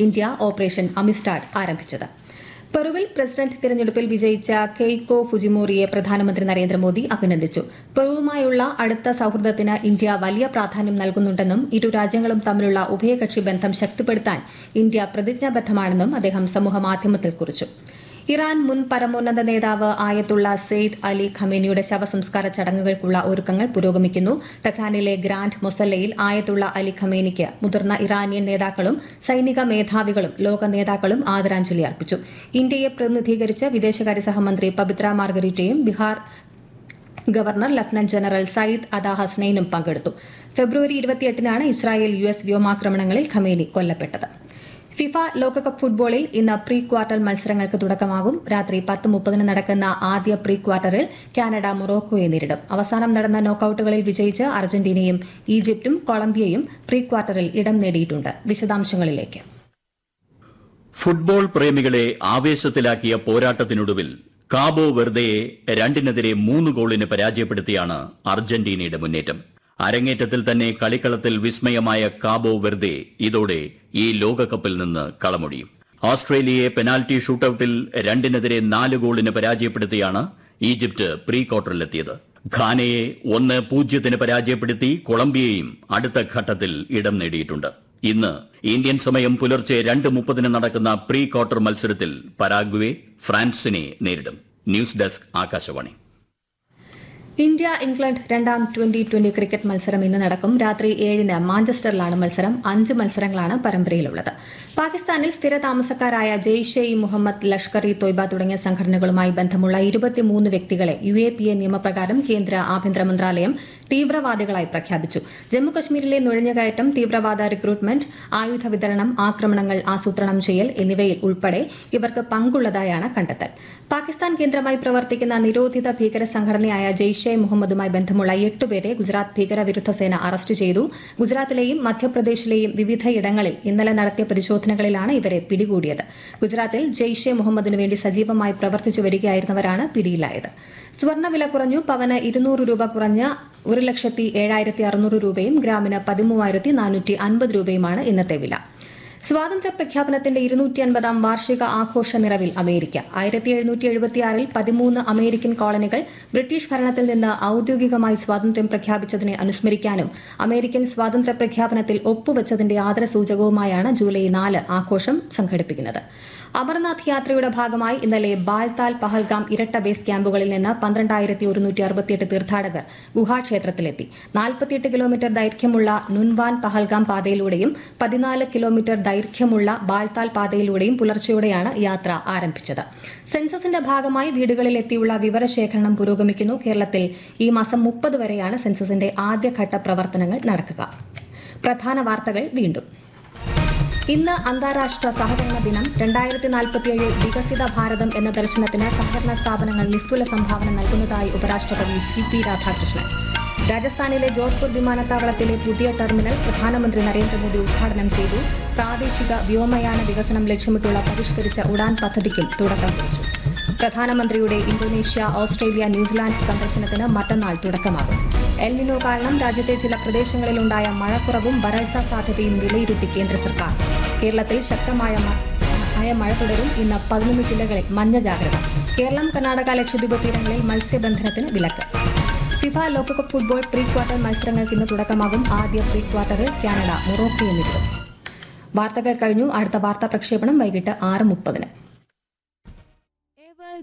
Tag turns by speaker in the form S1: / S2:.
S1: India operation Amistad ആരംഭിച്ചത് പെറുവിൽ president തിരഞ്ഞെടുപ്പിൽ വിജയിച്ച കെയ്കോ ഫുജിമോറിയെ പ്രധാനമന്ത്രി നരേന്ദ്രമോദി അഭിനന്ദിച്ചു പെറുവുമായുള്ള അടുത്ത സൌഹൃദത്തിന് ഇന്ത്യ വലിയ പ്രാധാന്യം നൽകുന്നുണ്ടെന്നും ഇരു രാജ്യങ്ങളും തമ്മിലുള്ള ഉഭയകക്ഷി ബന്ധം ശക്തിപ്പെടുത്താൻ ഇന്ത്യ പ്രതിജ്ഞാബദ്ധമാണെന്നും അദ്ദേഹം സമൂഹമാധ്യമത്തിൽ കുറിച്ചു ഇറാൻ മുൻ പരമോന്നത നേതാവ് ആയത്തുള്ള സെയ്ദ് അലി ഖമേനിയുടെ ശവസംസ്കാര ചടങ്ങുകൾക്കുള്ള ഒരുക്കങ്ങൾ പുരോഗമിക്കുന്നു ടെഹ്റാനിലെ ഗ്രാൻഡ് മൊസല്ലയിൽ ആയത്തുള്ള അലി ഖമേനിക്ക് മുതിർന്ന ഇറാനിയൻ നേതാക്കളും സൈനിക മേധാവികളും ലോക നേതാക്കളും ആദരാഞ്ജലി അർപ്പിച്ചു ഇന്ത്യയെ പ്രതിനിധീകരിച്ച് വിദേശകാര്യ സഹമന്ത്രി പബിത്ര മാർഗരീറ്റയും Bihar governor lieutenant general Syed Ata ഹസ്നൈനും പങ്കെടുത്തു ഫെബ്രുവരി ഇരുപത്തിയെട്ടിനാണ് ഇസ്രായേൽ യു എസ് വ്യോമാക്രമണങ്ങളിൽ ഖമേനി കൊല്ലപ്പെട്ടത് ഫിഫ ലോകകപ്പ് ഫുട്ബോളിൽ ഇന്ന് പ്രീ ക്വാർട്ടർ മത്സരങ്ങൾക്ക് തുടക്കമാകും രാത്രി പത്ത് മുപ്പതിന് നടക്കുന്ന ആദ്യ പ്രീ ക്വാർട്ടറിൽ കാനഡ മൊറോക്കോയെ നേരിടും അവസാനം നടന്ന നോക്കൌട്ടുകളിൽ വിജയിച്ച് അർജന്റീനയും ഈജിപ്തും കൊളംബിയയും പ്രീ ക്വാർട്ടറിൽ ഇടം നേടിയിട്ടുണ്ട് വിശദാംശങ്ങളിലേക്ക്
S2: ഫുട്ബോൾ പ്രേമികളെ ആവേശത്തിലാക്കിയ പോരാട്ടത്തിനൊടുവിൽ കാബോ വെർദയെ രണ്ടിനെതിരെ മൂന്ന് ഗോളിന് പരാജയപ്പെടുത്തിയാണ് അർജന്റീനയുടെ മുന്നേറ്റം അരങ്ങേറ്റത്തിൽ തന്നെ കളിക്കളത്തിൽ വിസ്മയമായ കാബോ വെർദെ ഇതോടെ ഈ ലോകകപ്പിൽ നിന്ന് കളമൊഴിയും ഓസ്ട്രേലിയയെ പെനാൽറ്റി ഷൂട്ടൌട്ടിൽ രണ്ടിനെതിരെ നാല് ഗോളിന് പരാജയപ്പെടുത്തിയാണ് ഈജിപ്ത് പ്രീ ക്വാർട്ടറിലെത്തിയത് ഖാനയെ ഒന്ന് പൂജ്യത്തിന് പരാജയപ്പെടുത്തി കൊളംബിയയും അടുത്ത ഘട്ടത്തിൽ ഇടം നേടിയിട്ടുണ്ട് ഇന്ന് ഇന്ത്യൻ സമയം പുലർച്ചെ രണ്ട് മുപ്പതിന് നടക്കുന്ന പ്രീ ക്വാർട്ടർ മത്സരത്തിൽ പരാഗ്വെ ഫ്രാൻസിനെ നേരിടും news desk Akashvani
S1: India England രണ്ടാം ട്വന്റി ട്വന്റി ക്രിക്കറ്റ് മത്സരം ഇന്ന് നടക്കും രാത്രി ഏഴിന് മാഞ്ചസ്റ്ററിലാണ് മത്സരം അഞ്ച് മത്സരങ്ങളാണ് പരമ്പരയിലുള്ളത് പാകിസ്ഥാനിൽ സ്ഥിര താമസക്കാരായ ജെയ്ഷെ ഇ മുഹമ്മദ് ലഷ്കർ ഇ തോയ്ബ തുടങ്ങിയ സംഘടനകളുമായി ബന്ധമുള്ള ഇരുപത്തിമൂന്ന് വ്യക്തികളെ യു എ പി എ നിയമപ്രകാരം കേന്ദ്ര ആഭ്യന്തര മന്ത്രാലയം തീവ്രവാദികളായി പ്രഖ്യാപിച്ചു ജമ്മുകശ്മീരിലെ നുഴഞ്ഞുകയറ്റം തീവ്രവാദ റിക്രൂട്ട്മെന്റ് ആയുധ വിതരണം ആക്രമണങ്ങൾ ആസൂത്രണം ചെയ്യൽ എന്നിവയിൽ ഉൾപ്പെടെ ഇവർക്ക് പങ്കുള്ളതായാണ് കണ്ടെത്തൽ പാകിസ്ഥാൻ കേന്ദ്രമായി പ്രവർത്തിക്കുന്ന നിരോധിത ഭീകര സംഘടനയായ ജെയ്ഷെ മുഹമ്മദുമായി ബന്ധമുള്ള എട്ടുപേരെ ഗുജറാത്ത് ഭീകരവിരുദ്ധ സേന അറസ്റ്റ് ചെയ്തു ഗുജറാത്തിലെയും മധ്യപ്രദേശിലെയും വിവിധയിടങ്ങളിൽ ഇന്നലെ നടത്തിയ പരിശോധനകളിലാണ് ഇവരെ പിടികൂടിയത് ഗുജറാത്തിൽ ജെയ്ഷെ മുഹമ്മദിനു വേണ്ടി സജീവമായി പ്രവർത്തിച്ചു വരികയായിരുന്നവരാണ് പിടിയിലായത് സ്വർണ്ണവില കുറഞ്ഞു പവന് ഇരുന്നൂറ് രൂപ കുറഞ്ഞ ഒരു ലക്ഷത്തി ഏഴായിരത്തി അറുന്നൂറ് രൂപയും ഗ്രാമിന് പതിമൂവായിരത്തി നാനൂറ്റി അൻപത് രൂപയുമാണ് ഇന്നത്തെ വില സ്വാതന്ത്ര്യ പ്രഖ്യാപനത്തിന്റെ ഇരുന്നൂറ്റി അൻപതാം വാർഷിക ആഘോഷ നിറവിൽ അമേരിക്ക ആയിരത്തി എഴുന്നൂറ്റി എഴുപത്തിയാറിൽ പതിമൂന്ന് അമേരിക്കൻ കോളനികൾ ബ്രിട്ടീഷ് ഭരണത്തിൽ നിന്ന് ഔദ്യോഗികമായി സ്വാതന്ത്ര്യം പ്രഖ്യാപിച്ചതിനെ അനുസ്മരിക്കാനും അമേരിക്കൻ സ്വാതന്ത്ര്യ പ്രഖ്യാപനത്തിൽ ഒപ്പുവച്ചതിന്റെ ആദരസൂചകവുമായാണ് ജൂലൈ നാല് ആഘോഷം സംഘടിപ്പിക്കുന്നത് അമർനാഥ് യാത്രയുടെ ഭാഗമായി ഇന്നലെ ബാൽതാൽ പഹൽഗാം ഇരട്ട ബേസ് ക്യാമ്പുകളിൽ നിന്ന് പന്ത്രണ്ടായിരത്തി ഒരുന്നൂറ്റി അറുപത്തിയെട്ട് തീർത്ഥാടകർ ഗുഹാക്ഷേത്രത്തിലെത്തി നാൽപ്പത്തിയെട്ട് കിലോമീറ്റർ ദൈർഘ്യമുള്ള നുൻവാൻ പഹൽഗാം പാതയിലൂടെയും പതിനാല് കിലോമീറ്റർ ദൈർഘ്യമുള്ള ബാൽതാൽ പാതയിലൂടെയും പുലർച്ചെയോടെയാണ് യാത്ര ആരംഭിച്ചത് സെൻസസിന്റെ ഭാഗമായി വീടുകളിൽ എത്തിയുള്ള വിവരശേഖരണം പുരോഗമിക്കുന്നു കേരളത്തിൽ ഈ മാസം മുപ്പത് വരെയാണ് സെൻസസിന്റെ ആദ്യഘട്ട പ്രവർത്തനങ്ങൾ നടക്കുക പ്രധാന വാർത്തകൾ വീണ്ടും ഇന്ന് അന്താരാഷ്ട്ര സഹകരണ ദിനം രണ്ടായിരത്തി നാൽപ്പത്തിയേഴ് വികസിത ഭാരതം എന്ന ദർശനത്തിന് സഹകരണ സ്ഥാപനങ്ങൾ നിസ്തുല സംഭാവന നൽകുന്നതായി ഉപരാഷ്ട്രപതി സി പി രാധാകൃഷ്ണൻ രാജസ്ഥാനിലെ ജോധ്പൂർ വിമാനത്താവളത്തിലെ പുതിയ ടെർമിനൽ പ്രധാനമന്ത്രി നരേന്ദ്രമോദി ഉദ്ഘാടനം ചെയ്തു പ്രാദേശിക വ്യോമയാന വികസനം ലക്ഷ്യമിട്ടുള്ള പരിഷ്കരിച്ച ഉഡാൻ പദ്ധതിക്കും തുടക്കം കുറിച്ചു പ്രധാനമന്ത്രിയുടെ ഇന്തോനേഷ്യ ഓസ്ട്രേലിയ ന്യൂസിലാൻഡ് സന്ദർശനത്തിന് മറ്റന്നാൾ തുടക്കമാകും എൽനിനോ കാരണം രാജ്യത്തെ ചില പ്രദേശങ്ങളിലുണ്ടായ മഴക്കുറവും വരൾച്ചാ സാധ്യതയും വിലയിരുത്തി കേന്ദ്ര സർക്കാർ കേരളത്തിൽ ശക്തമായ മ- ആയ മഴ തുടരും ഇന്ന് പതിനൊന്ന് ജില്ലകളിൽ മഞ്ഞ ജാഗ്രത കേരളം കർണാടക ലക്ഷദ്വീപ് തീരങ്ങളിൽ മത്സ്യബന്ധനത്തിന് വിലക്ക് ഫിഫ ലോകകപ്പ് ഫുട്ബോൾ പ്രീ ക്വാർട്ടർ മത്സരങ്ങൾക്ക് ഇന്ന് തുടക്കമാകും ആദ്യ പ്രീ ക്വാർട്ടറിൽ കാനഡ മൊറോക്കയെ നേരിടും വാർത്തകൾ കഴിഞ്ഞു അടുത്ത വാർത്താ പ്രക്ഷേപണം വൈകിട്ട് ആറ് മുപ്പതിന്